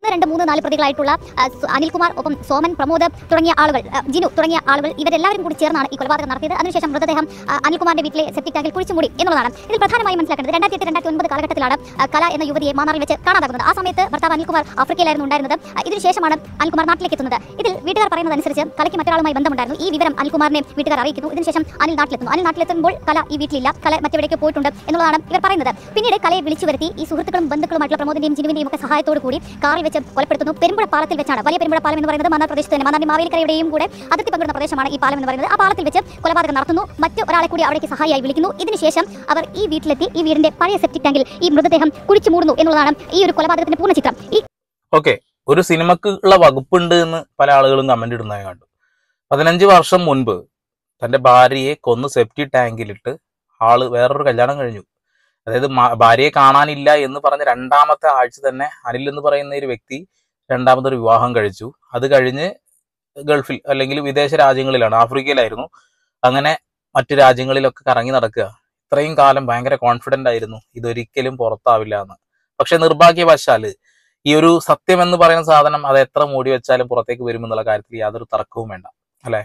രണ്ട് മൂന്ന് നാല് പ്രതികളായിട്ടുള്ള ആ, സു- അനിൽകുമാർ ഒപ്പം സോമൻ പ്രമോദ് തുടങ്ങിയ ആളുകൾ ആ, ജിനു തുടങ്ങിയ ആളുകൾ ഇവരെല്ലാവരും കൂടി ചേർന്നാണ് ഈ കൊലപാതകം നടത്തിയത് അതിനുശേഷം മൃതദേഹം ആ, അനിൽകുമാറിന്റെ വീട്ടിലെ സെപ്റ്റിക് ടാങ്കിൽ കുഴിച്ചു മൂടി എന്നുള്ളതാണ് ഇതിൽ പ്രധാനമായും മനസ്സിലാക്കേണ്ടത് രണ്ടായിരത്തി എട്ട് രണ്ടായിരത്തി ഒൻപത് കാലഘട്ടത്തിലാണ് ആ, കല എന്ന യുവതിയെ മാന്നാറിൽ വെച്ച് കാണാതാകുന്നത് ആ സമയത്ത് ഭർത്താവ് അനിൽകുമാർ ആഫ്രിക്കയിലായിരുന്നു ഉണ്ടായിരുന്നത് ആ, ഇതിനുശേഷമാണ് അനിൽകുമാർ നാട്ടിലേക്ക് എത്തുന്നത് ഇതിൽ വീട്ടുകാർ പറയുന്നതനുസരിച്ച് കലയ്ക്ക് മറ്റൊരാളുമായി ബന്ധമുണ്ടായിരുന്നു ഈ വിവരം അനിൽകുമാറിനെ വീട്ടുകാർ അറിയിക്കുന്നു ഇതിനുശേഷം അനിൽ നാട്ടിലെത്തുന്നു അനിൽ നാട്ടിലെത്തുമ്പോൾ കല ഈ വീട്ടിലില്ല കല മറ്റെവിടേക്ക് പോയിട്ടുണ്ട് എന്നുള്ളതാണ് ഇവർ പറയുന്നത് പിന്നീട് കലയെ വിളിച്ചു വരുത്തി ഈ സുഹൃത്തുക്കളും ബന്ധുക്കളുമായിട്ടുള്ള പ്രമോദിന്റെയും ജിനുവിന്റെയും ഒക്കെ സഹായത്തോടു കൂടി കാറിൽ വെച്ച് കൊലപ്പെടുത്തുന്നു പെരുമ്പുഴ പാലത്തിൽ വെച്ചാണ് വലിയ പെരുമ്പുഴ പാലം എന്ന് പറയുന്നത് മന്നാർ പ്രദേശത്ത് തന്നെ മന്നാർ മാവേലിക്കരയുടെയും കൂടെ അതിർത്തി പങ്കിടുന്ന പ്രദേശമാണ് ഈ പാലം എന്ന് പറയുന്നത് ആ പാലത്തിൽ വെച്ച് കൊലപാതകം നടത്തുന്നു മറ്റു ഒരാളെ കൂടി അവിടേക്ക് സഹായിയായി വിളിക്കുന്നു ഇതിനുശേഷം അവർ ഈ വീട്ടിലെത്തി ഈ വീടിന്റെ പഴയ സെപ്റ്റിക് ടാങ്കിൽ ഈ മൃതദേഹം കുഴിച്ചു മൂടുന്നു എന്നുള്ളതാണ് ഈ ഒരു കൊലപാതകത്തിന്റെ പൂർണ്ണ ചിത്രം ഈ ഓക്കെ ഒരു സിനിമക്ക് ഉള്ള വകുപ്പുണ്ട് എന്ന് പല ആളുകളും കമന്റ് ഇടുന്നതായി കണ്ടു പതിനഞ്ച് വർഷം മുൻപ് തന്റെ ഭാര്യയെ കൊന്ന് സെപ്റ്റി ടാങ്കിലിട്ട് ആള് വേറൊരു കല്യാണം കഴിഞ്ഞു അതായത് മ- ഭാര്യയെ കാണാനില്ല എന്ന് പറഞ്ഞ രണ്ടാമത്തെ ആഴ്ച തന്നെ അനിൽ എന്ന് പറയുന്ന ഒരു വ്യക്തി രണ്ടാമതൊരു വിവാഹം കഴിച്ചു അത് കഴിഞ്ഞ് ഗൾഫിൽ അല്ലെങ്കിൽ വിദേശ രാജ്യങ്ങളിലാണ് ആഫ്രിക്കയിലായിരുന്നു അങ്ങനെ മറ്റു രാജ്യങ്ങളിലൊക്കെ കറങ്ങി നടക്കുക ഇത്രയും കാലം ഭയങ്കര കോൺഫിഡന്റ് ആയിരുന്നു ഇതൊരിക്കലും പുറത്താവില്ല എന്ന് പക്ഷെ നിർഭാഗ്യവശാല് ഈ ഒരു സത്യം എന്ന് പറയുന്ന സാധനം അത് എത്ര മൂടി വെച്ചാലും പുറത്തേക്ക് വരുമെന്നുള്ള കാര്യത്തിൽ യാതൊരു തർക്കവും വേണ്ട അല്ലെ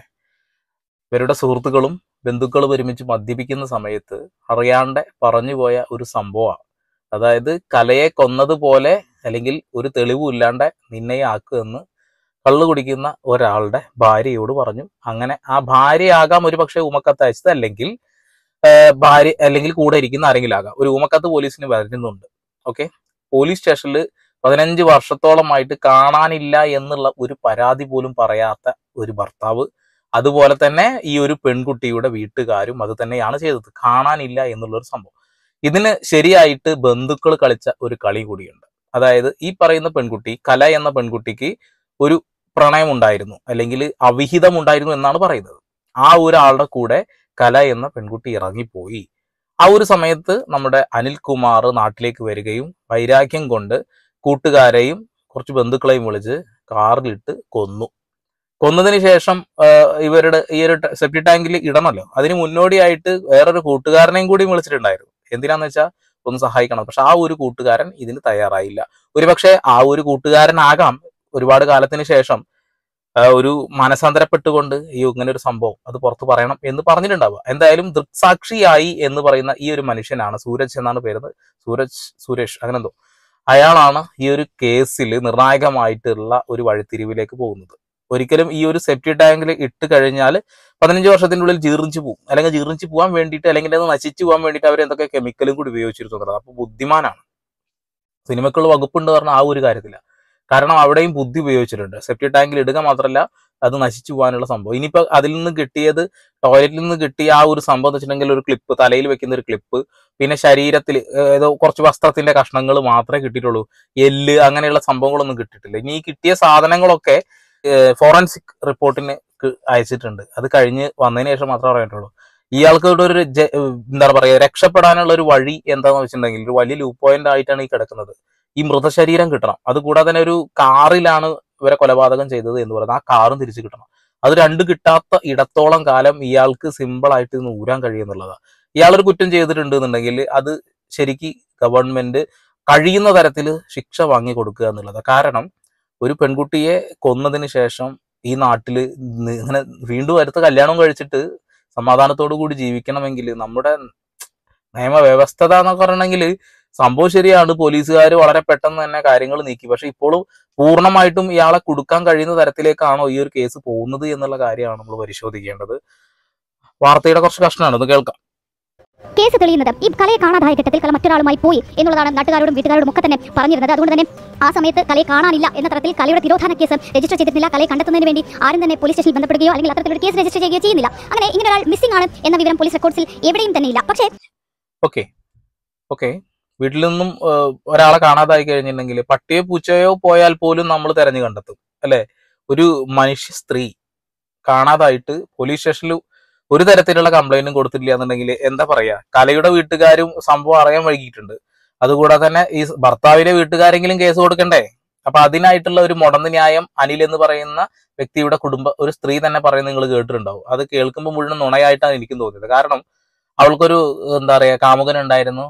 ഇവരുടെ സുഹൃത്തുക്കളും ബന്ധുക്കളും ഒരുമിച്ച് മദ്യപിക്കുന്ന സമയത്ത് അറിയാണ്ട് പറഞ്ഞുപോയ ഒരു സംഭവമാണ് അതായത് കലയെ കൊന്നതുപോലെ അല്ലെങ്കിൽ ഒരു തെളിവും ഇല്ലാണ്ട് നിന്നെ ആക്കുമെന്ന് കള്ളു കുടിക്കുന്ന ഒരാളുടെ ഭാര്യയോട് പറഞ്ഞു അങ്ങനെ ആ ഭാര്യയാകാം ഒരു പക്ഷേ ഉമക്കത്ത് അയച്ചത് അല്ലെങ്കിൽ ആഹ് ഭാര്യ അല്ലെങ്കിൽ കൂടെ ഇരിക്കുന്ന ആരെങ്കിലും ആകാം ഒരു ഉമക്കത്ത് പോലീസിന് വരുന്നുണ്ട് ഓക്കെ പോലീസ് സ്റ്റേഷനിൽ പതിനഞ്ച് വർഷത്തോളമായിട്ട് കാണാനില്ല എന്നുള്ള ഒരു പരാതി പോലും പറയാത്ത ഒരു ഭർത്താവ് അതുപോലെ തന്നെ ഈ ഒരു പെൺകുട്ടിയുടെ വീട്ടുകാരും അത് തന്നെയാണ് ചെയ്തത് കാണാനില്ല എന്നുള്ള ഒരു സംഭവം ഇതിന് ശരിയായിട്ട് ബന്ധുക്കൾ കളിച്ച ഒരു കളി കൂടിയുണ്ട് അതായത് ഈ പറയുന്ന പെൺകുട്ടി കല എന്ന പെൺകുട്ടിക്ക് ഒരു പ്രണയം ഉണ്ടായിരുന്നു അല്ലെങ്കിൽ അവിഹിതം ഉണ്ടായിരുന്നു എന്നാണ് പറയുന്നത് ആ ഒരാളുടെ കൂടെ കല എന്ന പെൺകുട്ടി ഇറങ്ങിപ്പോയി ആ ഒരു സമയത്ത് നമ്മുടെ അനിൽകുമാർ നാട്ടിലേക്ക് വരികയും വൈരാഗ്യം കൊണ്ട് കൂട്ടുകാരെയും കുറച്ച് ബന്ധുക്കളെയും വിളിച്ച് കാറിലിട്ട് കൊന്നു കൊന്നതിന് ശേഷം ആ, ഇവരുടെ ഈ ഒരു സെപ്റ്റി ടാങ്കിൽ ഇടണമല്ലോ അതിന് മുന്നോടിയായിട്ട് വേറൊരു കൂട്ടുകാരനെയും കൂടി വിളിച്ചിട്ടുണ്ടായിരുന്നു എന്തിനാന്ന് വെച്ചാൽ ഒന്ന് സഹായിക്കണം പക്ഷെ ആ ഒരു കൂട്ടുകാരൻ ഇതിന് തയ്യാറായില്ല ഒരുപക്ഷെ ആ ഒരു കൂട്ടുകാരനാകാം ഒരുപാട് കാലത്തിന് ശേഷം ആ, ഒരു മനസാന്തരപ്പെട്ടുകൊണ്ട് ഈ ഇങ്ങനെ ഒരു സംഭവം അത് പുറത്ത് പറയണം എന്ന് പറഞ്ഞിട്ടുണ്ടാവുക എന്തായാലും ദൃക്സാക്ഷിയായി എന്ന് പറയുന്ന ഈ ഒരു മനുഷ്യനാണ് സൂരജ് എന്നാണ് പേരുന്നത് സൂരജ് സുരേഷ് അങ്ങനെ എന്തോ അയാളാണ് ഈ ഒരു കേസിൽ നിർണായകമായിട്ടുള്ള ഒരു വഴിത്തിരിവിലേക്ക് പോകുന്നത് ഒരിക്കലും ഈ ഒരു സെപ്റ്റി ടാങ്കിൽ ഇട്ട് കഴിഞ്ഞാൽ പതിനഞ്ച് വർഷത്തിന്റെ ഉള്ളിൽ ജീർണിച്ച് പോകും അല്ലെങ്കിൽ ജീർണിച്ച് പോകാൻ വേണ്ടിയിട്ട് അല്ലെങ്കിൽ അത് നശിച്ചു പോകാൻ വേണ്ടിയിട്ട് അവർ എന്തൊക്കെ കെമിക്കലും കൂടി ഉപയോഗിച്ചിരുന്നത് അപ്പൊ ബുദ്ധിമാനാണ് സിനിമക്കുള്ള വകുപ്പുണ്ട് പറഞ്ഞ ആ ഒരു കാര്യത്തില്ല കാരണം അവിടെയും ബുദ്ധി ഉപയോഗിച്ചിട്ടുണ്ട് സെപ്റ്റി ടാങ്കിൽ ഇടുക മാത്രമല്ല അത് നശിച്ചു പോകാനുള്ള സംഭവം ഇനിയിപ്പോ അതിൽ നിന്ന് കിട്ടിയത് ടോയ്ലറ്റിൽ നിന്ന് കിട്ടിയ ആ ഒരു സംഭവം എന്ന് വെച്ചിട്ടുണ്ടെങ്കിൽ ഒരു ക്ലിപ്പ് തലയിൽ വെക്കുന്ന ഒരു ക്ലിപ്പ് പിന്നെ ശരീരത്തിൽ ഏതോ കുറച്ച് വസ്ത്രത്തിന്റെ കഷ്ണങ്ങൾ മാത്രമേ കിട്ടിയിട്ടുള്ളൂ എല്ല് അങ്ങനെയുള്ള സംഭവങ്ങളൊന്നും കിട്ടിയിട്ടില്ല ഇനി ഈ കിട്ടിയ സാധനങ്ങളൊക്കെ ഫോറൻസിക് റിപ്പോർട്ടിന് ക്ക് അയച്ചിട്ടുണ്ട് അത് കഴിഞ്ഞ് വന്നതിന് ശേഷം മാത്രമേ പറയാനുള്ളൂ ഇയാൾക്ക് ഇവിടെ ഒരു ജ- എന്താ പറയുക രക്ഷപ്പെടാനുള്ള ഒരു വഴി എന്താന്ന് വെച്ചിട്ടുണ്ടെങ്കിൽ ഒരു വലിയ ലൂ പോയിന്റ് ആയിട്ടാണ് ഈ കിടക്കുന്നത് ഈ മൃതശരീരം കിട്ടണം അതുകൂടാതെ തന്നെ ഒരു കാറിലാണ് ഇവരെ കൊലപാതകം ചെയ്തത് എന്ന് പറയുന്നത് ആ കാറും തിരിച്ചു കിട്ടണം അത് രണ്ട് കിട്ടാത്ത ഇടത്തോളം കാലം ഇയാൾക്ക് സിമ്പിൾ ആയിട്ട് ഇന്ന് ഊരാൻ കഴിയുന്നുള്ളതാണ് ഇയാളൊരു കുറ്റം ചെയ്തിട്ടുണ്ട് എന്നുണ്ടെങ്കിൽ അത് ശരിക്ക് ഗവൺമെന്റ് കഴിയുന്ന തരത്തിൽ ശിക്ഷ വാങ്ങി കൊടുക്കുക എന്നുള്ളതാണ് കാരണം ഒരു പെൺകുട്ടിയെ കൊന്നതിന് ശേഷം ഈ നാട്ടില് നി- ഇങ്ങനെ വീണ്ടും അടുത്ത കല്യാണം കഴിച്ചിട്ട് സമാധാനത്തോടു കൂടി ജീവിക്കണമെങ്കിൽ നമ്മുടെ നിയമവ്യവസ്ഥത എന്നൊക്കെ പറയണമെങ്കിൽ സംഭവം ശരിയാണ് പോലീസുകാർ വളരെ പെട്ടെന്ന് തന്നെ കാര്യങ്ങൾ നീക്കി പക്ഷെ ഇപ്പോഴും പൂർണ്ണമായിട്ടും ഇയാളെ കൊടുക്കാൻ കഴിയുന്ന തരത്തിലേക്കാണോ ഈ ഒരു കേസ് പോകുന്നത് എന്നുള്ള കാര്യമാണ് നമ്മൾ പരിശോധിക്കേണ്ടത് വാർത്തയുടെ കുറച്ച് കഷ്ണമാണ് ഇത് കേൾക്കാം കേസ് തെളിയുന്നത് ഈ കലയെ കാണാതായ ഘട്ടത്തിൽ കല മറ്റൊരാളുമായി പോയി എന്നുള്ളതാണ് നാട്ടുകാരോടും വീട്ടുകാരോടും ഒക്കെ തന്നെ പറഞ്ഞിരുന്നത് അതുകൊണ്ട് തന്നെ ആ സമയത്ത് കലയെ കാണാനില്ല എന്ന തരത്തിൽ കലയുടെ തിരോധാന കേസ് രജിസ്റ്റർ ചെയ്തിട്ടില്ല കലയെ കണ്ടെത്തുന്നതിന് വേണ്ടി ആരും തന്നെ പോലീസ് സ്റ്റേഷനിൽ ബന്ധപ്പെടുകയോ അല്ലെങ്കിൽ അത്തരത്തിലൊരു കേസ് രജിസ്റ്റർ ചെയ്യുകയോ ചെയ്യുന്നില്ല അങ്ങനെ ഇങ്ങനെ ഒരാൾ മിസ്സിംഗ് ആണ് എന്ന വിവരം പോലീസ് റെക്കോർഡ്സിൽ എവിടെയും തന്നെ ഇല്ല പക്ഷേ ഓക്കെ ഓക്കെ വീട്ടിൽ നിന്നും ഏഹ്, ഒരാളെ കാണാതായി കഴിഞ്ഞിട്ടുണ്ടെങ്കിൽ പട്ടിയോ പൂച്ചയോ പോയാൽ പോലും നമ്മൾ തെരഞ്ഞു കണ്ടെത്തും അല്ലെ ഒരു മനുഷ്യ സ്ത്രീ കാണാതായിട്ട് പോലീസ് സ്റ്റേഷനിൽ ഒരു തരത്തിലുള്ള കംപ്ലൈന്റും കൊടുത്തില്ല എന്നുണ്ടെങ്കിൽ എന്താ പറയാ കലയുടെ വീട്ടുകാരും സംഭവം അറിയാൻ വൈകിയിട്ടുണ്ട് അതുകൂടാതെ തന്നെ ഈ ഭർത്താവിന്റെ വീട്ടുകാരെങ്കിലും കേസ് കൊടുക്കണ്ടേ അപ്പൊ അതിനായിട്ടുള്ള ഒരു മുടന്ത് ന്യായം അനിൽ എന്ന് പറയുന്ന വ്യക്തിയുടെ കുടുംബ ഒരു സ്ത്രീ തന്നെ പറയുന്നത് നിങ്ങൾ കേട്ടിട്ടുണ്ടാവും അത് കേൾക്കുമ്പോൾ മുഴുവൻ നുണയായിട്ടാണ് എനിക്കും തോന്നിയത് കാരണം അവൾക്കൊരു എന്താ പറയാ കാമുകൻ ഉണ്ടായിരുന്നു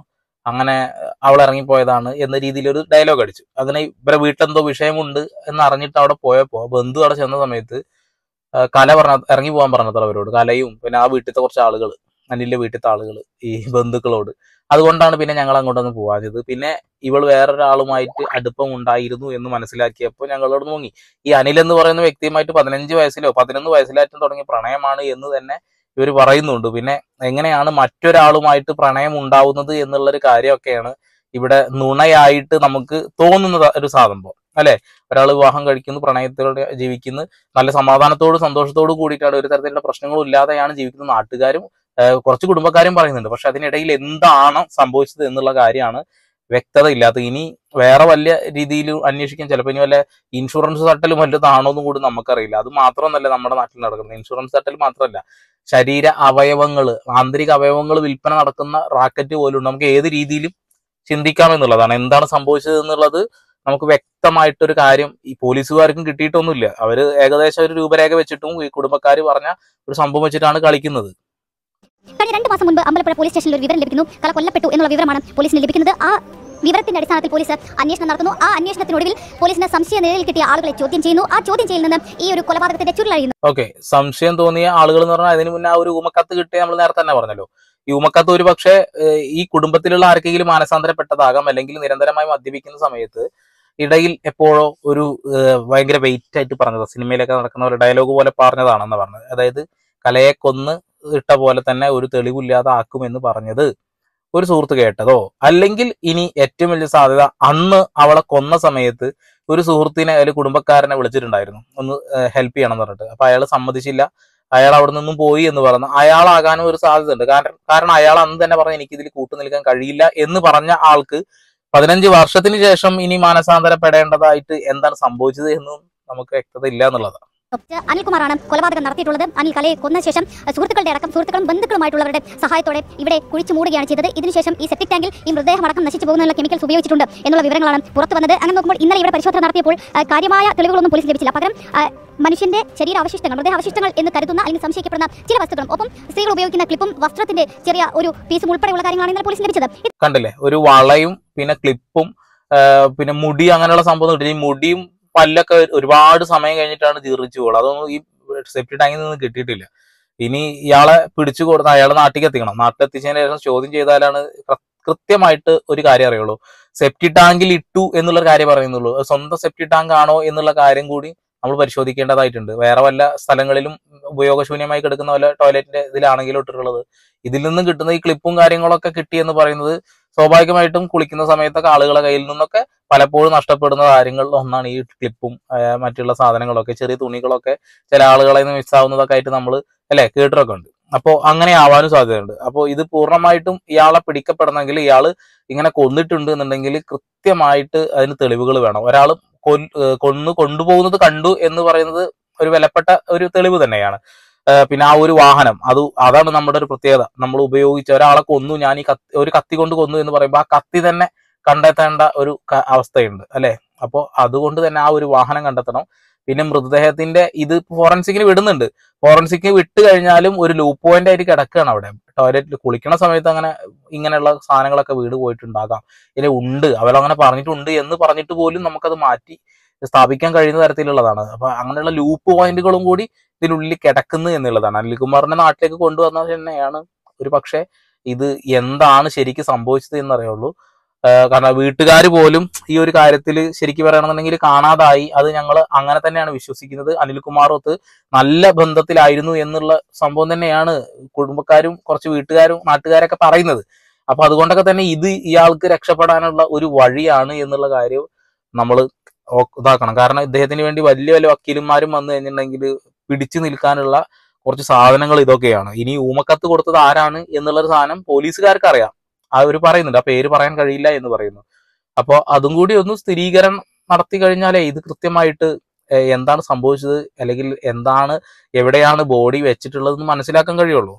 അങ്ങനെ അവൾ ഇറങ്ങിപ്പോയതാണ് എന്ന രീതിയിൽ ഒരു ഡയലോഗ് അടിച്ചു അങ്ങനെ ഇവരെ വീട്ടിലെന്തോ വിഷയമുണ്ട് എന്ന് അറിഞ്ഞിട്ട് അവിടെ പോയപ്പോ ബന്ധു അവിടെ ചെന്ന സമയത്ത് ആ, കല പറഞ്ഞ ഇറങ്ങി പോകാൻ പറഞ്ഞത്ര അവരോട് കലയും പിന്നെ ആ വീട്ടിലത്തെ കുറച്ച് ആളുകൾ അനിലിന്റെ വീട്ടിലത്തെ ആളുകൾ ഈ ബന്ധുക്കളോട് അതുകൊണ്ടാണ് പിന്നെ ഞങ്ങൾ അങ്ങോട്ടൊന്ന് പോവാഞ്ഞത് പിന്നെ ഇവൾ വേറൊരാളുമായിട്ട് അടുപ്പം ഉണ്ടായിരുന്നു എന്ന് മനസ്സിലാക്കിയപ്പോൾ ഞങ്ങളോട് മുങ്ങി ഈ അനിൽ എന്ന് പറയുന്ന വ്യക്തിയുമായിട്ട് പതിനഞ്ച് വയസ്സിലോ പതിനൊന്ന് വയസ്സിലായിട്ടും തുടങ്ങിയ പ്രണയമാണ് എന്ന് തന്നെ ഇവർ പറയുന്നുണ്ട് പിന്നെ എങ്ങനെയാണ് മറ്റൊരാളുമായിട്ട് പ്രണയം ഉണ്ടാവുന്നത് എന്നുള്ളൊരു കാര്യമൊക്കെയാണ് ഇവിടെ നുണയായിട്ട് നമുക്ക് തോന്നുന്ന ഒരു സാധനം അല്ലെ ഒരാൾ വിവാഹം കഴിക്കുന്നു പ്രണയത്തോടെ ജീവിക്കുന്നു നല്ല സമാധാനത്തോട് സന്തോഷത്തോട് കൂടിയിട്ടാണ് ഒരു തരത്തിലുള്ള പ്രശ്നങ്ങളും ഇല്ലാതെയാണ് ജീവിക്കുന്നത് നാട്ടുകാരും ഏഹ് കുറച്ച് കുടുംബക്കാരും പറയുന്നുണ്ട് പക്ഷെ അതിനിടയിൽ എന്താണ് സംഭവിച്ചത് എന്നുള്ള കാര്യമാണ് വ്യക്തത ഇല്ലാത്തത് ഇനി വേറെ വലിയ രീതിയിൽ അന്വേഷിക്കാൻ ചിലപ്പോൾ ഇനി വല്ല ഇൻഷുറൻസ് തട്ടലും വല്ലതാണോ എന്നും കൂടി നമുക്കറിയില്ല അത് മാത്രമൊന്നല്ല നമ്മുടെ നാട്ടിൽ നടക്കുന്നത് ഇൻഷുറൻസ് തട്ടൽ മാത്രമല്ല ശരീര അവയവങ്ങൾ ആന്തരിക അവയവങ്ങൾ വിൽപ്പന നടക്കുന്ന റാക്കറ്റ് പോലും ഉണ്ട്. നമുക്ക് ഏത് രീതിയിലും ചിന്തിക്കാം എന്നുള്ളതാണ് എന്താണ് സംഭവിച്ചത് എന്നുള്ളത് നമുക്ക് വ്യക്തമായിട്ടൊരു കാര്യം ഈ പോലീസുകാർക്കും കിട്ടിയിട്ടൊന്നുമില്ല അവര് ഏകദേശം ഒരു രൂപരേഖ വെച്ചിട്ടും ഈ കുടുംബക്കാർ പറഞ്ഞ ഒരു സംഭവം വെച്ചിട്ടാണ് കളിക്കുന്നത് കഴിഞ്ഞ രണ്ട് മാസം മുൻപ് അമ്പലപ്പുഴ പോലീസ് സ്റ്റേഷനിൽ ഒരു വിവരം ലഭിക്കുന്നു കല കൊല്ലപ്പെട്ടു എന്നുള്ള വിവരമാണ് പോലീസിന് ലഭിക്കുന്നത് ആ വിവരത്തിന്റെ അടിസ്ഥാനത്തിൽ പോലീസ് അന്വേഷണം നടത്തുന്നു ആ അന്വേഷണത്തിനൊടുവിൽ പോലീസിന് സംശയ നിലയിൽ കിട്ടിയ ആളുകളെ ചോദ്യം ചെയ്യുന്നു ആ ചോദ്യം ചെയ്യലിൽ നിന്ന് ഈ ഒരു കൊലപാതകത്തിന്റെ ചുരുളഴിയുന്നു ഓക്കെ സംശയം തോന്നിയ ആളുകൾ എന്ന് പറഞ്ഞാൽ അതിന് മുന്നേ ആ ഒരു ഊമക്കത്ത് കിട്ടിയ നമ്മൾ നേരത്തെ തന്നെ പറഞ്ഞല്ലോ ഈ ഊമക്കത്ത് ഒരു പക്ഷേ ഈ കുടുംബത്തിലുള്ള ആർക്കെങ്കിലും മാനസാന്തരപ്പെട്ടതാകാം അല്ലെങ്കിൽ നിരന്തരമായി മദ്യപിക്കുന്ന സമയത്ത് ഇടയിൽ എപ്പോഴോ ഒരു ഏഹ്, ഭയങ്കര വെയിറ്റ് ആയിട്ട് പറഞ്ഞത് സിനിമയിലൊക്കെ നടക്കുന്ന ഒരു ഡയലോഗ് പോലെ പറഞ്ഞതാണെന്ന് പറഞ്ഞത് അതായത് കലയെ കൊന്ന് ഇട്ട പോലെ തന്നെ ഒരു തെളിവില്ലാതെ ആക്കുമെന്ന് പറഞ്ഞത് ഒരു സുഹൃത്ത് കേട്ടതോ അല്ലെങ്കിൽ ഇനി ഏറ്റവും വലിയ സാധ്യത അന്ന് അവളെ കൊന്ന സമയത്ത് ഒരു സുഹൃത്തിനെ അല്ലെങ്കിൽ കുടുംബക്കാരനെ വിളിച്ചിട്ടുണ്ടായിരുന്നു ഒന്ന് ഹെൽപ്പ് ചെയ്യണം എന്ന് പറഞ്ഞിട്ട് അപ്പൊ അയാൾ സമ്മതിച്ചില്ല അയാൾ അവിടെ നിന്നും പോയി എന്ന് പറഞ്ഞു അയാളാകാനും ഒരു സാധ്യത ഉണ്ട് കാരണം കാരണം അയാൾ അന്ന് തന്നെ പറഞ്ഞു എനിക്ക് ഇതിൽ കൂട്ടു നിൽക്കാൻ കഴിയില്ല എന്ന് പറഞ്ഞ ആൾക്ക് പതിനഞ്ച് വർഷത്തിന് ശേഷം ഇനി മാനസാന്തരപ്പെടേണ്ടതായിട്ട് എന്താണ് സംഭവിച്ചത് എന്നും നമുക്ക് വ്യക്തത ഇല്ല എന്നുള്ളതാണ് ഡോക്ടർ അനിൽകുമാറാണ് കൊലപാതകം നടത്തിയിട്ടുള്ളത് അനിൽ കലയെ കൊന്ന ശേഷം സുഹൃത്തുക്കളുടെ അടക്കം സുഹൃത്തുക്കളും ബന്ധുക്കളുമായിട്ടുള്ളവരുടെ സഹായത്തോടെ ഇവിടെ കുഴിച്ചു മൂടുകയാണ് ചെയ്തത് ഇതിനുശേഷം ഈ സെപ്റ്റിക് ടാങ്കിൽ ഈ മൃതദേഹം അടക്കം നശിച്ചു പോകുന്നുള്ള കെമിക്കൽസ് ഉപയോഗിച്ചിട്ടുണ്ട് എന്നുള്ള വിവരങ്ങളാണ് പുറത്തു വന്നത് അങ്ങനെ നോക്കുമ്പോൾ ഇന്നലെ ഇവിടെ പരിശോധന നടത്തിയപ്പോൾ ആ, കാര്യമായ തെളിവുകളൊന്നും പോലീസ് ലഭിച്ചില്ല പകരം ആ, മനുഷ്യന്റെ ശരീരാവശിഷ്ടങ്ങൾ മൃതദേഹാവശിഷ്ടങ്ങൾ എന്ന് കരുതുന്ന അല്ലെങ്കിൽ സംശയിക്കപ്പെടുന്ന ചില വസ്തുക്കളും ഒപ്പം സ്ത്രീകൾ ഉപയോഗിക്കുന്ന ക്ലിപ്പും വസ്ത്രത്തിന്റെ ചെറിയ ഒരു പീസും ഉൾപ്പെടെയുള്ള കാര്യങ്ങളാണ് ഇന്നലെ പോലീസ് ലഭിച്ചത് കണ്ടില്ലേ ഒരു വളയും പിന്നെ ക്ലിപ്പും ആ, പിന്നെ മുടി അങ്ങനെയുള്ള സംഭവം കിട്ടി ഈ മുടിയും പല്ലൊക്കെ ഒരുപാട് സമയം കഴിഞ്ഞിട്ടാണ് ജീർണിച്ചു പോകുന്നത് അതൊന്നും ഈ സെപ്റ്റി ടാങ്കിൽ നിന്ന് കിട്ടിയിട്ടില്ല ഇനി ഇയാളെ പിടിച്ചു കൊടുത്ത അയാളെ നാട്ടിലേക്ക് എത്തിക്കണം നാട്ടിലെത്തിച്ചതിന് ശേഷം ചോദ്യം ചെയ്താലാണ് കൃ- കൃത്യമായിട്ട് ഒരു കാര്യം അറിയുള്ളൂ സെപ്റ്റി ടാങ്കിൽ ഇട്ടു എന്നുള്ള കാര്യം പറയുന്നുള്ളൂ അത് സ്വന്തം സെപ്റ്റി ടാങ്ക് ആണോ എന്നുള്ള കാര്യം കൂടി നമ്മൾ പരിശോധിക്കേണ്ടതായിട്ടുണ്ട് വേറെ വല്ല സ്ഥലങ്ങളിലും ഉപയോഗശൂന്യമായി കിടക്കുന്ന വല്ല ടോയ്ലറ്റിന്റെ ഇതിലാണെങ്കിലും ഇട്ടിട്ടുള്ളത് ഇതിൽ നിന്ന് കിട്ടുന്ന ഈ ക്ലിപ്പും കാര്യങ്ങളൊക്കെ കിട്ടിയെന്ന് പറയുന്നത് സ്വാഭാവികമായിട്ടും കുളിക്കുന്ന സമയത്തൊക്കെ ആളുകളെ കയ്യിൽ നിന്നൊക്കെ പലപ്പോഴും നഷ്ടപ്പെടുന്ന കാര്യങ്ങളിൽ ഒന്നാണ് ഈ ക്ലിപ്പും ആ, മറ്റുള്ള സാധനങ്ങളൊക്കെ ചെറിയ തുണികളൊക്കെ ചില ആളുകളെ നിന്ന് മിസ്സാവുന്നതൊക്കെ ആയിട്ട് നമ്മൾ അല്ലെ കേട്ടിട്ടൊക്കെ ഉണ്ട് അപ്പോൾ അങ്ങനെ ആവാനും സാധ്യതയുണ്ട് അപ്പോൾ ഇത് പൂർണ്ണമായിട്ടും ഇയാളെ പിടിക്കപ്പെടണമെങ്കിൽ ഇയാൾ ഇങ്ങനെ കൊന്നിട്ടുണ്ട് എന്നുണ്ടെങ്കിൽ കൃത്യമായിട്ട് അതിന് തെളിവുകൾ വേണം ഒരാൾ കൊന്നു കൊണ്ടുപോകുന്നത് കണ്ടു എന്ന് പറയുന്നത് ഒരു വിലപ്പെട്ട ഒരു തെളിവ് തന്നെയാണ് ആ, പിന്നെ ആ ഒരു വാഹനം അത് അതാണ് നമ്മുടെ ഒരു പ്രത്യേകത നമ്മൾ ഉപയോഗിച്ച ഒരാളെ കൊന്നു ഞാൻ ഈ കത്തി ഒരു കത്തി കൊണ്ട് കൊന്നു എന്ന് പറയുമ്പോൾ ആ കത്തി തന്നെ കണ്ടെത്തേണ്ട ഒരു ക- അവസ്ഥയുണ്ട് അല്ലെ അപ്പോൾ അതുകൊണ്ട് തന്നെ ആ ഒരു വാഹനം കണ്ടെത്തണം പിന്നെ മൃതദേഹത്തിന്റെ ഇത് ഫോറൻസിക്കിന് വിടുന്നുണ്ട് ഫോറൻസിക്കിന് വിട്ട് കഴിഞ്ഞാലും ഒരു ലൂപ്പ് പോയിന്റ് ആയിട്ട് കിടക്കുകയാണ് അവിടെ ടോയ്ലറ്റിൽ കുളിക്കണ സമയത്ത് അങ്ങനെ ഇങ്ങനെയുള്ള സാധനങ്ങളൊക്കെ വീട് പോയിട്ടുണ്ടാകാം ഇനി ഉണ്ട് അവരങ്ങനെ പറഞ്ഞിട്ടുണ്ട് എന്ന് പറഞ്ഞിട്ട് പോലും നമുക്കത് മാറ്റി സ്ഥാപിക്കാൻ കഴിയുന്ന തരത്തിലുള്ളതാണ് അപ്പൊ അങ്ങനെയുള്ള ലൂപ്പ് പോയിന്റുകളും കൂടി ഇതിനുള്ളിൽ കിടക്കുന്നു എന്നുള്ളതാണ് അനിൽകുമാറിനെ നാട്ടിലേക്ക് കൊണ്ടുവന്നത് തന്നെയാണ് ഒരു പക്ഷേ ഇത് എന്താണ് ശരിക്കും സംഭവിച്ചത് എന്നറിയുള്ളൂ ആഹ് കാരണം വീട്ടുകാർ പോലും ഈ ഒരു കാര്യത്തിൽ ശരിക്കും പറയണമെന്നുണ്ടെങ്കിൽ കാണാതായി അത് ഞങ്ങൾ അങ്ങനെ തന്നെയാണ് വിശ്വസിക്കുന്നത് അനിൽകുമാറൊത്ത് നല്ല ബന്ധത്തിലായിരുന്നു എന്നുള്ള സംഭവം തന്നെയാണ് കുടുംബക്കാരും കുറച്ച് വീട്ടുകാരും നാട്ടുകാരൊക്കെ പറയുന്നത് അപ്പൊ അതുകൊണ്ടൊക്കെ തന്നെ ഇത് ഇയാൾക്ക് രക്ഷപ്പെടാനുള്ള ഒരു വഴിയാണ് എന്നുള്ള കാര്യം നമ്മൾ ഇതാക്കണം കാരണം ഇദ്ദേഹത്തിന് വേണ്ടി വലിയ വലിയ വക്കീലന്മാരും വന്നു കഴിഞ്ഞിട്ടുണ്ടെങ്കിൽ പിടിച്ചു നിൽക്കാനുള്ള കുറച്ച് സാധനങ്ങൾ ഇതൊക്കെയാണ് ഇനി ഊമക്കത്ത് കൊടുത്തത് ആരാണ് എന്നുള്ളൊരു സാധനം പോലീസുകാർക്ക് അറിയാം അവർ പറയുന്നുണ്ട് ആ പേര് പറയാൻ കഴിയില്ല എന്ന് പറയുന്നു അപ്പോൾ അതും കൂടി ഒന്ന് സ്ഥിരീകരണം നടത്തി കഴിഞ്ഞാലേ ഇത് കൃത്യമായിട്ട് ഏഹ്, എന്താണ് സംഭവിച്ചത് അല്ലെങ്കിൽ എന്താണ് എവിടെയാണ് ബോഡി വെച്ചിട്ടുള്ളതെന്ന് മനസ്സിലാക്കാൻ കഴിയുള്ളൂ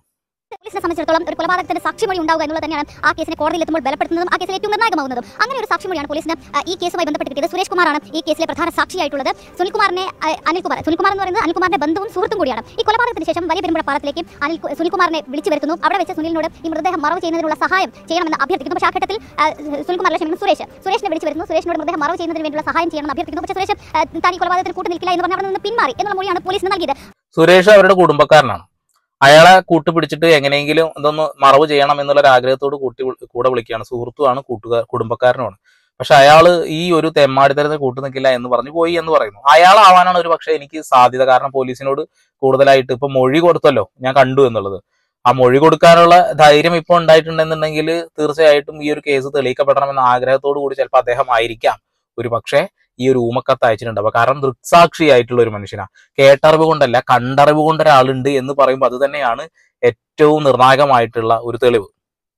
പോലീസിനെ സംബന്ധിച്ചിടത്തോളം ഒരു കൊലപാതകത്തിന്റെ സാക്ഷിമൊഴി ഉണ്ടാവുക എന്നുള്ളത് തന്നെയാണ് ആ കേസിനെ കോടതിയിൽ എത്തുമ്പോൾ ബലപ്പെടുത്തുന്നതും ആ കേസിൽ ഏറ്റവും നിർണായകമാകുന്നതും അങ്ങനെ ഒരു സാക്ഷിമൊഴിയാണ് പോലീസിന് ആ, ഈ കേസുമായി ബന്ധപ്പെട്ട് കിട്ടിയത് സുരേഷ് കുമാറാണ് ഈ കേസിലെ പ്രധാന സാക്ഷിയായിട്ടുള്ളത് സുനിൽകുമാറിനെ ആ, അനിൽകുമാർ സുനിൽകുമാർ എന്ന് പറയുന്നത് അനിൽകുമാറിന്റെ ബന്ധുവും സുഹൃത്തും കൂടിയാണ് ഈ കൊലപാതകത്തിന് ശേഷം വലിയ പെരുമ്പുഴ പാലത്തിലേക്ക് അനിൽ സുനിൽകുമാറിനെ വിളിച്ചു വരുത്തുന്നു അവിടെ വെച്ച് സുനിലിനോട് ഈ മൃതദേഹം മറവ് ചെയ്യുന്നതിനുള്ള സഹായം ചെയ്യണമെന്ന് അഭ്യർത്ഥിക്കുന്നു പക്ഷേ ആ ഘട്ടത്തിൽ ആ, സുനിൽകുമാറിലെ ക്ഷമിക്കുന്നു സുരേഷ് സുരേഷിനെ വിളിച്ചു വരുന്നു സുരേഷിനോട് മൃതദേഹം മറവ് ചെയ്യുന്നതിന് വേണ്ടിയുള്ള സഹായം ചെയ്യണമെന്ന് അഭ്യർത്ഥിക്കുന്നു പക്ഷേ സുരേഷ് ആ, താൻ ഈ കൊലപാതകത്തിന് കൂട്ടു നിൽക്കില്ല എന്ന് പറഞ്ഞ് അവിടെ നിന്ന് പിന്മാറി എന്നുള്ള മൊഴിയാണ് പോലീസിന് നൽകിയത് സുരേഷ് അവരുടെ കുടുംബക്കാരനാണ് അയാളെ കൂട്ടുപിടിച്ചിട്ട് എങ്ങനെയെങ്കിലും ഇതൊന്ന് മറവ് ചെയ്യണം എന്നുള്ള ഒരു ആഗ്രഹത്തോട് കൂട്ടി വിളി- കൂടെ വിളിക്കുകയാണ് സുഹൃത്തുമാണ് കൂട്ടുകാർ കുടുംബക്കാരനുമാണ് പക്ഷെ അയാള് ഈ ഒരു തെമ്മാടിത്തരത്തിന് കൂട്ടു നിൽക്കില്ല എന്ന് പറഞ്ഞു പോയി എന്ന് പറയുന്നു അയാളാവാനാണ് ഒരു പക്ഷേ എനിക്ക് സാധ്യത കാരണം പോലീസിനോട് കൂടുതലായിട്ട് ഇപ്പൊ മൊഴി കൊടുത്തല്ലോ ഞാൻ കണ്ടു എന്നുള്ളത് ആ മൊഴി കൊടുക്കാനുള്ള ധൈര്യം ഇപ്പൊ ഉണ്ടായിട്ടുണ്ടെന്നുണ്ടെങ്കിൽ തീർച്ചയായിട്ടും ഈ ഒരു കേസ് തെളിയിക്കപ്പെടണമെന്ന ആഗ്രഹത്തോടു കൂടി ചിലപ്പോൾ അദ്ദേഹം ആയിരിക്കാം ഒരു പക്ഷേ ഈ ഒരു ഊമക്കത്ത് അയച്ചിട്ടുണ്ടാവുക കാരണം ദൃക്സാക്ഷിയായിട്ടുള്ള ഒരു മനുഷ്യനാണ് കേട്ടറിവ് കൊണ്ടല്ല കണ്ടറിവ് കൊണ്ട് ഒരാളുണ്ട് എന്ന് പറയുമ്പോൾ അത് തന്നെയാണ് ഏറ്റവും നിർണായകമായിട്ടുള്ള ഒരു തെളിവ്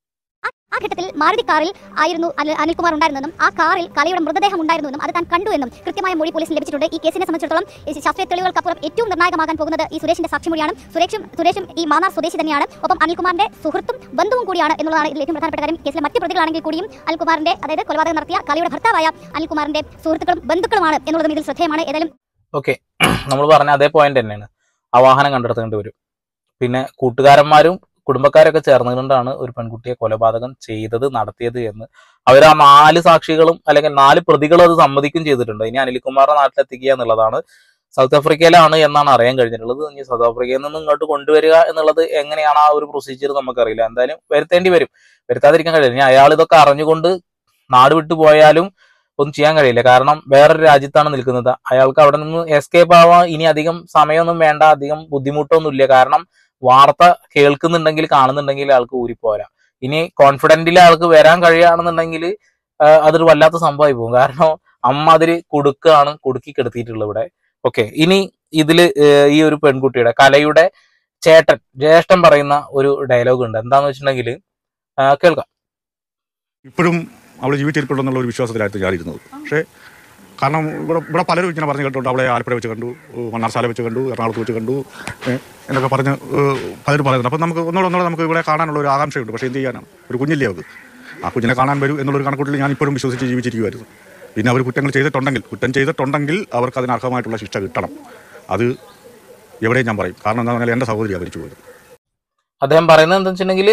ആ ഘട്ടത്തിൽ മാരുതി കാറിൽ ആയിരുന്നു അനിൽ- അനിൽകുമാർ ഉണ്ടായിരുന്നതെന്നും ആ കാറിൽ കലയുടെ മൃതദേഹം ഉണ്ടായിരുന്നെന്നും അത് താൻ കണ്ടു എന്നും കൃത്യമായ മൊഴി പോലീസിന് ലഭിച്ചിട്ടുണ്ട് ഈ കേസിനെ സംബന്ധിച്ചിടത്തോളം ഈ ശാസ്ത്രീയ തെളിവുകൾക്കപ്പുറം ഏറ്റവും നിർണായകമാകാൻ പോകുന്നത് ഈ സുരേഷിന്റെ സാക്ഷിമൊഴിയാണ് സുരേഷും സുരേഷും ഈ മാന്നാർ സ്വദേശി തന്നെയാണ് ഒപ്പം അനിൽകുമാറിന്റെ സുഹൃത്തും ബന്ധുവും കൂടിയാണ് എന്നുള്ളതാണ് ഇതിൽ ഏറ്റവും പ്രധാനപ്പെട്ട കാര്യം കേസിലെ മറ്റ് പ്രതികളാണെങ്കിൽ കൂടിയും അനിൽകുമാറിന്റെ അതായത് കൊലപാതകം നടത്തിയ കലയുടെ ഭർത്താവായ അനിൽകുമാറിന്റെ സുഹൃത്തുക്കളും ബന്ധുക്കളുമാണ് എന്നുള്ളതും ഇതിൽ ശ്രദ്ധേയമാണ് ഏതായാലും ഓക്കെ നമ്മൾ പറഞ്ഞ അതേ പോയിന്റ് തന്നെയാണ് ആ വാഹനം കണ്ടെടുത്തേണ്ടി വരും പിന്നെ കൂട്ടുകാരന്മാരും കുടുംബക്കാരൊക്കെ ചേർന്നുകൊണ്ടാണ് ഒരു പെൺകുട്ടിയെ കൊലപാതകം ചെയ്തത് നടത്തിയത് എന്ന് അവർ ആ നാല് സാക്ഷികളും അല്ലെങ്കിൽ നാല് പ്രതികളും അത് സമ്മതിക്കും ചെയ്തിട്ടുണ്ട് ഇനി അനിൽകുമാറിനെ നാട്ടിലെത്തിക്കുക എന്നുള്ളതാണ് സൗത്ത് ആഫ്രിക്കയിലാണ് എന്നാണ് അറിയാൻ കഴിഞ്ഞിട്ടുള്ളത് ഇനി സൗത്ത് ആഫ്രിക്കയിൽ നിന്ന് ഇങ്ങോട്ട് കൊണ്ടുവരിക എന്നുള്ളത് എങ്ങനെയാണ് ആ ഒരു പ്രൊസീജിയർ നമുക്കറിയില്ല എന്തായാലും വരുത്തേണ്ടി വരും വരുത്താതിരിക്കാൻ കഴിയില്ല ഇനി അയാൾ ഇതൊക്കെ അറിഞ്ഞുകൊണ്ട് നാട് വിട്ടു പോയാലും ഒന്നും ചെയ്യാൻ കഴിയില്ല കാരണം വേറൊരു രാജ്യത്താണ് നിൽക്കുന്നത് അയാൾക്ക് അവിടെ നിന്ന് എസ്കേപ്പ് ആവാൻ ഇനി അധികം സമയമൊന്നും വേണ്ട അധികം ബുദ്ധിമുട്ടൊന്നും ഇല്ല കാരണം വാർത്ത കേൾക്കുന്നുണ്ടെങ്കിൽ കാണുന്നുണ്ടെങ്കിൽ ആൾക്ക് ഊരിപ്പോരാ ഇനി കോൺഫിഡന്റിൽ ആൾക്ക് വരാൻ കഴിയുകയാണെന്നുണ്ടെങ്കിൽ അതൊരു വല്ലാത്ത സംഭവമായി പോകും കാരണം അമ്മ അതിൽ കുടുക്കാണ് കുടുക്കി കെടുത്തിയിട്ടുള്ളത് ഇവിടെ ഓക്കെ ഇനി ഇതില് ഏഹ് ഈ ഒരു പെൺകുട്ടിയുടെ കലയുടെ ചേട്ടൻ ജ്യേഷ്ഠൻ പറയുന്ന ഒരു ഡയലോഗ് ഉണ്ട് എന്താന്ന് വെച്ചിട്ടുണ്ടെങ്കിൽ കേൾക്കാം ഇപ്പോഴും അവൾ ജീവിച്ചിരിപ്പുണ്ടെന്നുള്ള ഒരു വിശ്വാസത്തിലായിരുന്നു ഞാനിരുന്നത് പക്ഷേ കാരണം ഇവിടെ ഇവിടെ പലരും ഇങ്ങനെ പറഞ്ഞു കേട്ടിട്ടുണ്ട് അവളെ ആലപ്പുഴ വെച്ച് കണ്ടു ഏഹ് മണ്ണാർശാല വെച്ച് കണ്ടു എറണാകുളത്ത് വെച്ച് കണ്ടു ഏഹ് എന്നൊക്കെ പറഞ്ഞ് ഏഹ് പലരും പറയുന്നുണ്ട് അപ്പം നമുക്ക് ഒന്നുകൂടെ ഒന്നുകൂടെ നമുക്ക് ഇവിടെ കാണാനുള്ള ഒരു ആകാംക്ഷയുണ്ട് പക്ഷേ എന്ത് ചെയ്യാനാണ് ഒരു കുഞ്ഞില്ലേ അവർക്ക് ആ കുഞ്ഞിനെ കാണാൻ വരും എന്നുള്ളൊരു കണക്കൂട്ടിൽ ഞാൻ ഇപ്പോഴും വിശ്വസിച്ച് ജീവിച്ചിരിക്കുമായിരുന്നു പിന്നെ അവർ കുറ്റങ്ങൾ ചെയ്തിട്ടുണ്ടെങ്കിൽ കുറ്റം ചെയ്തിട്ടുണ്ടെങ്കിൽ അവർക്ക് അതിന് അർഹമായിട്ടുള്ള ശിക്ഷ കിട്ടണം അത് എവിടെയും ഞാൻ പറയും കാരണം എന്താ പറഞ്ഞാൽ എൻ്റെ സഹോദരി മരിച്ചു പോയത് അദ്ദേഹം പറയുന്നത് എന്താ വെച്ചിട്ടുണ്ടെങ്കിൽ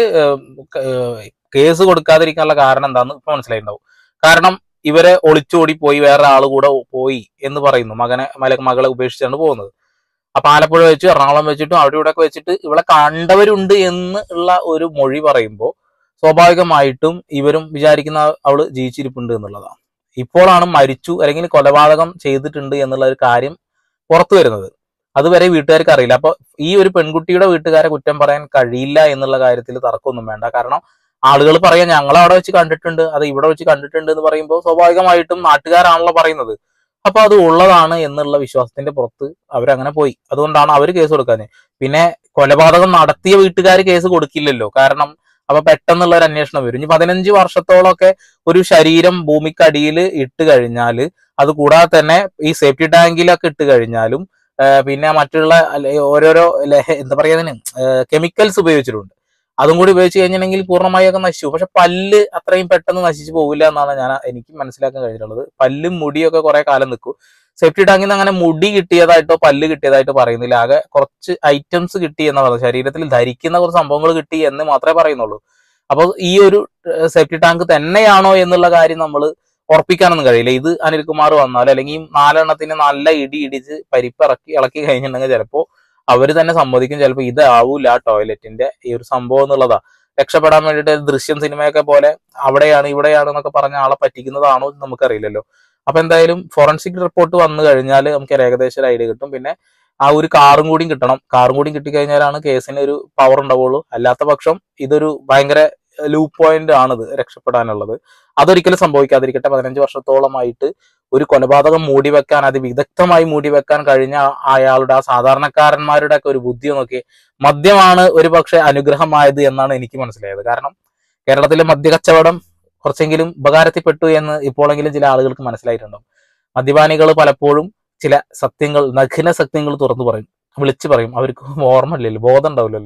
കേസ് കൊടുക്കാതിരിക്കാനുള്ള കാരണം എന്താന്ന് ഇപ്പൊ മനസ്സിലായിട്ടുണ്ടാവും കാരണം ഇവരെ ഒളിച്ചോടി പോയി വേറെ ആള് കൂടെ പോയി എന്ന് പറയുന്നു മകനെ മല മകളെ ഉപേക്ഷിച്ചാണ് പോകുന്നത് അപ്പൊ ആലപ്പുഴ വെച്ച് എറണാകുളം വെച്ചിട്ടും അവിടെ ഇവിടെ ഒക്കെ വെച്ചിട്ട് ഇവളെ കണ്ടവരുണ്ട് എന്ന് ഉള്ള ഒരു മൊഴി പറയുമ്പോൾ സ്വാഭാവികമായിട്ടും ഇവരും വിചാരിക്കുന്ന അവള് ജീവിച്ചിരിപ്പുണ്ട് എന്നുള്ളതാണ് ഇപ്പോഴാണ് മരിച്ചു അല്ലെങ്കിൽ കൊലപാതകം ചെയ്തിട്ടുണ്ട് എന്നുള്ള ഒരു കാര്യം പുറത്തു വരുന്നത് അതുവരെ വീട്ടുകാർക്ക് അറിയില്ല അപ്പൊ ഈ ഒരു പെൺകുട്ടിയുടെ വീട്ടുകാരെ കുറ്റം പറയാൻ കഴിയില്ല എന്നുള്ള കാര്യത്തിൽ തർക്കമൊന്നും വേണ്ട കാരണം ആളുകൾ പറയാം ഞങ്ങൾ അവിടെ വെച്ച് കണ്ടിട്ടുണ്ട് അത് ഇവിടെ വെച്ച് കണ്ടിട്ടുണ്ട് എന്ന് പറയുമ്പോൾ സ്വാഭാവികമായിട്ടും നാട്ടുകാരാണല്ലോ പറയുന്നത് അപ്പൊ അത് ഉള്ളതാണ് എന്നുള്ള വിശ്വാസത്തിന്റെ പുറത്ത് അവരങ്ങനെ പോയി അതുകൊണ്ടാണ് അവർ കേസ് കൊടുക്കാഞ്ഞത് പിന്നെ കൊലപാതകം നടത്തിയ വീട്ടുകാർ കേസ് കൊടുക്കില്ലല്ലോ കാരണം അപ്പൊ പെട്ടെന്നുള്ള ഒരു അന്വേഷണം വരും ഇനി പതിനഞ്ച് വർഷത്തോളമൊക്കെ ഒരു ശരീരം ഭൂമിക്കടിയിൽ ഇട്ട് കഴിഞ്ഞാൽ അത് കൂടാതെ തന്നെ ഈ സേഫ്റ്റി ടാങ്കിലൊക്കെ ഇട്ട് കഴിഞ്ഞാലും ആ, പിന്നെ മറ്റുള്ള അല്ലെ- ഓരോരോ ലഹ- എന്താ പറയാ കെമിക്കൽസ് ഉപയോഗിച്ചിട്ടുണ്ട് അതും കൂടി ഉപയോഗിച്ച് കഴിഞ്ഞിട്ടുണ്ടെങ്കിൽ പൂർണ്ണമായി ഒക്കെ നശിച്ചു പക്ഷെ പല്ല് അത്രയും പെട്ടെന്ന് നശിച്ചു പോകില്ല എന്നാണ് ഞാൻ എനിക്ക് മനസ്സിലാക്കാൻ കഴിഞ്ഞിട്ടുള്ളത് പല്ലും മുടിയൊക്കെ കുറെ കാലം നിൽക്കും സേഫ്റ്റി ടാങ്കിൽ നിന്ന് അങ്ങനെ മുടി കിട്ടിയതായിട്ടോ പല്ല് കിട്ടിയതായിട്ടോ പറയുന്നില്ല ആകെ കുറച്ച് ഐറ്റംസ് കിട്ടി എന്ന് പറയുന്നത് ശരീരത്തിൽ ധരിക്കുന്ന കുറച്ച് സംഭവങ്ങൾ കിട്ടി എന്ന് മാത്രമേ പറയുന്നുള്ളൂ അപ്പോൾ ഈ ഒരു സേഫ്റ്റി ടാങ്ക് തന്നെയാണോ എന്നുള്ള കാര്യം നമ്മൾ ഉറപ്പിക്കാനൊന്നും കഴിയില്ല ഇത് അനിൽകുമാർ വന്നാലോ അല്ലെങ്കിൽ ഈ നാലെണ്ണത്തിന് നല്ല ഇടി ഇടിച്ച് പരിപ്പിറക്കി ഇളക്കി കഴിഞ്ഞിട്ടുണ്ടെങ്കിൽ ചിലപ്പോ അവര് തന്നെ സമ്മതിക്കും ചിലപ്പോൾ ഇത് ആവൂല ടോയ്ലറ്റിന്റെ ഈ ഒരു സംഭവം എന്നുള്ളതാ രക്ഷപ്പെടാൻ വേണ്ടിയിട്ട് ദൃശ്യം സിനിമയൊക്കെ പോലെ അവിടെയാണ് ഇവിടെയാണ് എന്നൊക്കെ പറഞ്ഞ ആളെ പറ്റിക്കുന്നതാണോ എന്ന് നമുക്കറിയില്ലല്ലോ അപ്പൊ എന്തായാലും ഫോറൻസിക് റിപ്പോർട്ട് വന്നു കഴിഞ്ഞാൽ നമുക്ക് ഒരു ഏകദേശം ഒരു ഐഡിയ കിട്ടും പിന്നെ ആ ഒരു കാറും കൂടിയും കിട്ടണം കാറും കൂടിയും കിട്ടിക്കഴിഞ്ഞാലാണ് കേസിന് ഒരു പവർ ഉണ്ടാവുള്ളൂ അല്ലാത്ത പക്ഷം ഇതൊരു ഭയങ്കര ലൂപ്പ് പോയിന്റ് ആണിത് രക്ഷപ്പെടാനുള്ളത് അതൊരിക്കലും സംഭവിക്കാതിരിക്കട്ടെ പതിനഞ്ച് വർഷത്തോളമായിട്ട് ഒരു കൊലപാതകം മൂടി വെക്കാൻ അത് വിദഗ്ധമായി മൂടി വെക്കാൻ കഴിഞ്ഞ ആ- അയാളുടെ ആ സാധാരണക്കാരന്മാരുടെ ഒക്കെ ഒരു ബുദ്ധി നോക്കി മദ്യമാണ് ഒരു പക്ഷെ അനുഗ്രഹമായത് എന്നാണ് എനിക്ക് മനസ്സിലായത് കാരണം കേരളത്തിലെ മദ്യകച്ചവടം കുറച്ചെങ്കിലും ഉപകാരത്തിൽപ്പെട്ടു എന്ന് ഇപ്പോഴെങ്കിലും ചില ആളുകൾക്ക് മനസ്സിലായിട്ടുണ്ടാവും മദ്യപാനികൾ പലപ്പോഴും ചില സത്യങ്ങൾ നഗ്ന സത്യങ്ങൾ തുറന്നു പറയും വിളിച്ചു പറയും അവർക്ക് ഓർമ്മയില്ലല്ലോ ബോധം ഉണ്ടാവില്ലല്ലോ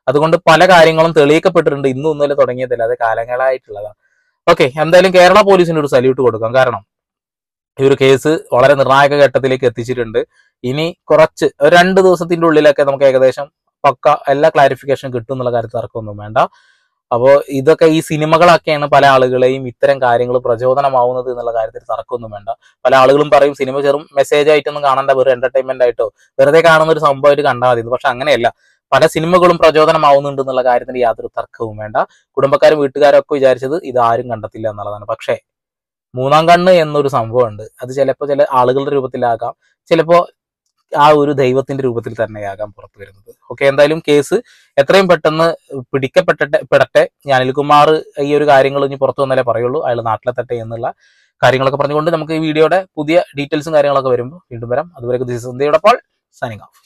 അതുകൊണ്ട് പല കാര്യങ്ങളും തെളിയിക്കപ്പെട്ടിട്ടുണ്ട് ഇന്നും ഇന്നലെ തുടങ്ങിയതല്ല അത് കാലങ്ങളായിട്ടുള്ളതാണ് ഓക്കെ എന്തായാലും കേരള പോലീസിന് ഒരു സല്യൂട്ട് കൊടുക്കാം കാരണം ഈ ഒരു കേസ് വളരെ നിർണായക ഘട്ടത്തിലേക്ക് എത്തിച്ചിട്ടുണ്ട് ഇനി കുറച്ച് ഒരു രണ്ട് ദിവസത്തിന്റെ ഉള്ളിലൊക്കെ നമുക്ക് ഏകദേശം പക്ക എല്ലാ ക്ലാരിഫിക്കേഷൻ കിട്ടും എന്നുള്ള കാര്യത്തിൽ തർക്കമൊന്നും വേണ്ട അപ്പോൾ ഇതൊക്കെ ഈ സിനിമകളൊക്കെയാണ് പല ആളുകളെയും ഇത്തരം കാര്യങ്ങൾ പ്രചോദനമാവുന്നത് എന്നുള്ള കാര്യത്തിൽ തർക്കമൊന്നും വേണ്ട പല ആളുകളും പറയും സിനിമ ചെറും മെസ്സേജ് ആയിട്ടൊന്നും കാണണ്ട വെറും എന്റർടൈൻമെന്റ് ആയിട്ടോ വെറുതെ കാണുന്ന ഒരു സംഭവമായിട്ട് കണ്ടാൽ മതി പക്ഷെ അങ്ങനെയല്ല പല സിനിമകളും പ്രചോദനമാവുന്നുണ്ട് എന്നുള്ള കാര്യത്തിന് യാതൊരു തർക്കവും വേണ്ട കുടുംബക്കാരും വീട്ടുകാരും ഒക്കെ വിചാരിച്ചത് ഇത് ആരും കണ്ടെത്തില്ല എന്നുള്ളതാണ് പക്ഷേ മൂന്നാം കണ്ണ് എന്നൊരു സംഭവമുണ്ട് അത് ചിലപ്പോൾ ചില ആളുകളുടെ രൂപത്തിലാകാം ചിലപ്പോൾ ആ ഒരു ദൈവത്തിന്റെ രൂപത്തിൽ തന്നെയാകാം പുറത്തു വരുന്നത് ഓക്കെ എന്തായാലും കേസ് എത്രയും പെട്ടെന്ന് പിടിക്കപ്പെട്ടിട്ട് പെടട്ടെ ഞാൻ അനിൽകുമാർ ഈ ഒരു കാര്യങ്ങൾ ഇനി പുറത്തു വന്നാലേ പറയുള്ളൂ അയാൾ നാട്ടിലെത്തട്ടെ എന്നുള്ള കാര്യങ്ങളൊക്കെ പറഞ്ഞുകൊണ്ട് നമുക്ക് ഈ വീഡിയോയുടെ പുതിയ ഡീറ്റെയിൽസും കാര്യങ്ങളൊക്കെ വരുമ്പോൾ വീണ്ടും വരാം അതുവരെ ദിസ് സന്ധ്യയുടെ പോൾ സൈനിങ് ഓഫ്